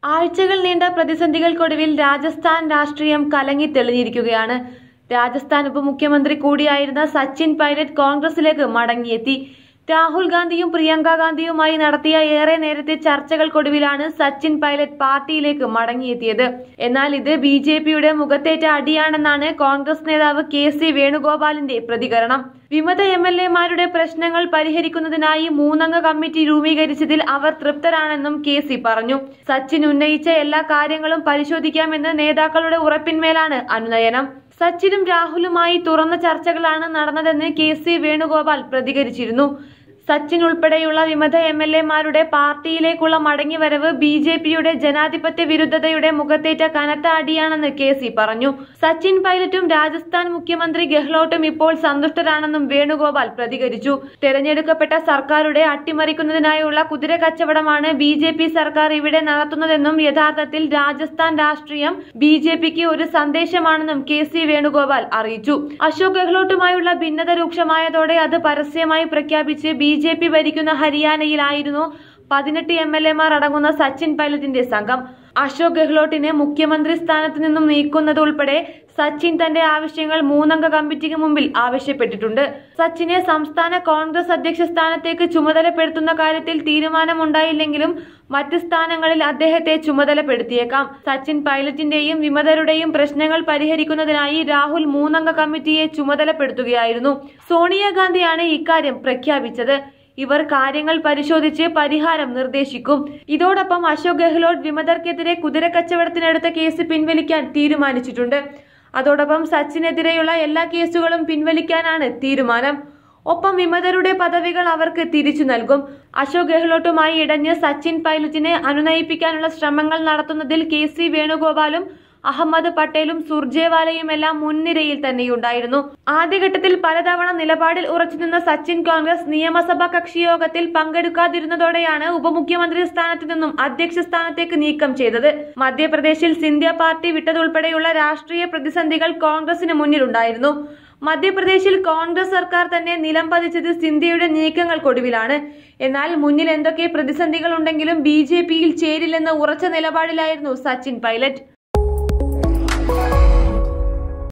ആഴ്ചകൾ നീണ്ട പ്രതിസന്ധികൾക്കൊടുവിൽ രാജസ്ഥാൻ രാഷ്ട്രീയം കലങ്ങി തെളിഞ്ഞിരിക്കുകയാണ് രാജസ്ഥാൻ ഉപമുഖ്യമന്ത്രി കൂടിയായിരുന്ന സച്ചിൻ പൈലറ്റ് കോൺഗ്രസിലേക്ക് മടങ്ങിയെത്തി രാഹുൽ ഗാന്ധിയും പ്രിയങ്ക ഗാന്ധിയുമായി നടത്തിയ ഏറെ നേരത്തെ ചർച്ചകൾക്കൊടുവിലാണ് സച്ചിൻ പൈലറ്റ് പാർട്ടിയിലേക്ക് മടങ്ങിയെത്തിയത് എന്നാൽ ഇത് ബി ജെ പിയുടെ മുഖത്തേറ്റ അടിയാണെന്നാണ് കോൺഗ്രസ് നേതാവ് കെ സി വേണുഗോപാലിന്റെ പ്രതികരണം വിമത എം എൽ എമാരുടെ പ്രശ്നങ്ങൾ പരിഹരിക്കുന്നതിനായി മൂന്നംഗ കമ്മിറ്റി രൂപീകരിച്ചതിൽ അവർ തൃപ്തരാണെന്നും കെ സി പറഞ്ഞു സച്ചിൻ ഉന്നയിച്ച എല്ലാ കാര്യങ്ങളും പരിശോധിക്കാമെന്ന് നേതാക്കളുടെ ഉറപ്പിന്മേലാണ് അനുനയനം സച്ചിനും രാഹുലുമായി തുറന്ന ചർച്ചകളാണ് നടന്നതെന്ന് കെ സി വേണുഗോപാൽ പ്രതികരിച്ചിരുന്നു സച്ചിൻ ഉൾപ്പെടെയുള്ള വിമത എം എൽ എമാരുടെ പാർട്ടിയിലേക്കുള്ള മടങ്ങിവരവ് ബി ജെ പിയുടെ ജനാധിപത്യ വിരുദ്ധതയുടെ മുഖത്തേറ്റ കനത്ത അടിയാണെന്ന് കെ സി പറഞ്ഞു സച്ചിൻ പൈലറ്റും രാജസ്ഥാൻ മുഖ്യമന്ത്രി ഗെഹ്ലോട്ടും ഇപ്പോൾ സന്തുഷ്ടരാണെന്നും വേണുഗോപാൽ പ്രതികരിച്ചു തെരഞ്ഞെടുക്കപ്പെട്ട സർക്കാരുടെ അട്ടിമറിക്കുന്നതിനായുള്ള കുതിര കച്ചവടമാണ് ബി ജെ പി സർക്കാർ ഇവിടെ നടത്തുന്നതെന്നും യഥാർത്ഥത്തിൽ രാജസ്ഥാൻ രാഷ്ട്രീയം ബി ജെ പിക്ക് ഒരു സന്ദേശമാണെന്നും കെ സി വേണുഗോപാൽ അറിയിച്ചു അശോക് ഗെഹ്ലോട്ടുമായുള്ള ഭിന്നത രൂക്ഷമായതോടെ അത് പരസ്യമായി പ്രഖ്യാപിച്ച് ബി ജെ പി ഭരിക്കുന്ന ഹരിയാനയിലായിരുന്നു പതിനെട്ട് എം എൽ എമാർ അടങ്ങുന്ന സച്ചിൻ പൈലറ്റിന്റെ സംഘം അശോക് ഗെഹ്ലോട്ടിനെ മുഖ്യമന്ത്രി സ്ഥാനത്ത് നിന്നും നീക്കുന്നത് ഉൾപ്പെടെ സച്ചിൻ തന്റെ ആവശ്യങ്ങൾ മൂന്നംഗ കമ്മിറ്റിക്ക് മുമ്പിൽ ആവശ്യപ്പെട്ടിട്ടുണ്ട് സച്ചിനെ സംസ്ഥാന കോൺഗ്രസ് അധ്യക്ഷ സ്ഥാനത്തേക്ക് ചുമതലപ്പെടുത്തുന്ന കാര്യത്തിൽ തീരുമാനമുണ്ടായില്ലെങ്കിലും മറ്റ് സ്ഥാനങ്ങളിൽ അദ്ദേഹത്തെ ചുമതലപ്പെടുത്തിയേക്കാം സച്ചിൻ പൈലറ്റിന്റെയും വിമതരുടെയും പ്രശ്നങ്ങൾ പരിഹരിക്കുന്നതിനായി രാഹുൽ മൂന്നംഗ കമ്മിറ്റിയെ ചുമതലപ്പെടുത്തുകയായിരുന്നു സോണിയാഗാന്ധിയാണ് ഇക്കാര്യം പ്രഖ്യാപിച്ചത് ഇവർ കാര്യങ്ങൾ പരിശോധിച്ച് പരിഹാരം നിർദ്ദേശിക്കും ഇതോടൊപ്പം അശോക് ഗെഹ്ലോട്ട് വിമതർക്കെതിരെ കുതിരക്കച്ചവടത്തിനെടുത്ത കേസ് പിൻവലിക്കാൻ തീരുമാനിച്ചിട്ടുണ്ട് അതോടൊപ്പം സച്ചിനെതിരെയുള്ള എല്ലാ കേസുകളും പിൻവലിക്കാനാണ് തീരുമാനം ഒപ്പം വിമതരുടെ പദവികൾ അവർക്ക് തിരിച്ചു നൽകും അശോക് ഗെഹ്ലോട്ടുമായി ഇടഞ്ഞ് സച്ചിൻ പൈലറ്റിനെ അനുനയിപ്പിക്കാനുള്ള ശ്രമങ്ങൾ നടത്തുന്നതിൽ കെ സി വേണുഗോപാലും അഹമ്മദ് പട്ടേലും സുർജേവാലയുമെല്ലാം മുൻനിരയിൽ തന്നെയുണ്ടായിരുന്നു ആദ്യഘട്ടത്തിൽ പലതവണ നിലപാടിൽ ഉറച്ചുനിന്ന സച്ചിൻ കോൺഗ്രസ് നിയമസഭാ കക്ഷിയോഗത്തിൽ പങ്കെടുക്കാതിരുന്നതോടെയാണ് ഉപമുഖ്യമന്ത്രി സ്ഥാനത്ത് നിന്നും അധ്യക്ഷ സ്ഥാനത്തേക്ക് നീക്കം ചെയ്തത് മധ്യപ്രദേശിൽ സിന്ധ്യ പാർട്ടി വിട്ടതുൾപ്പെടെയുള്ള രാഷ്ട്രീയ പ്രതിസന്ധികൾ കോൺഗ്രസിന് മുന്നിലുണ്ടായിരുന്നു മധ്യപ്രദേശിൽ കോൺഗ്രസ് സർക്കാർ തന്നെ നിലം പതിച്ചത് സിന്ധ്യയുടെ നീക്കങ്ങൾക്കൊടുവിലാണ് എന്നാൽ മുന്നിൽ എന്തൊക്കെ പ്രതിസന്ധികൾ ഉണ്ടെങ്കിലും ബി ജെ പിയിൽ ചേരില്ലെന്ന ഉറച്ച നിലപാടിലായിരുന്നു സച്ചിൻ പൈലറ്റ്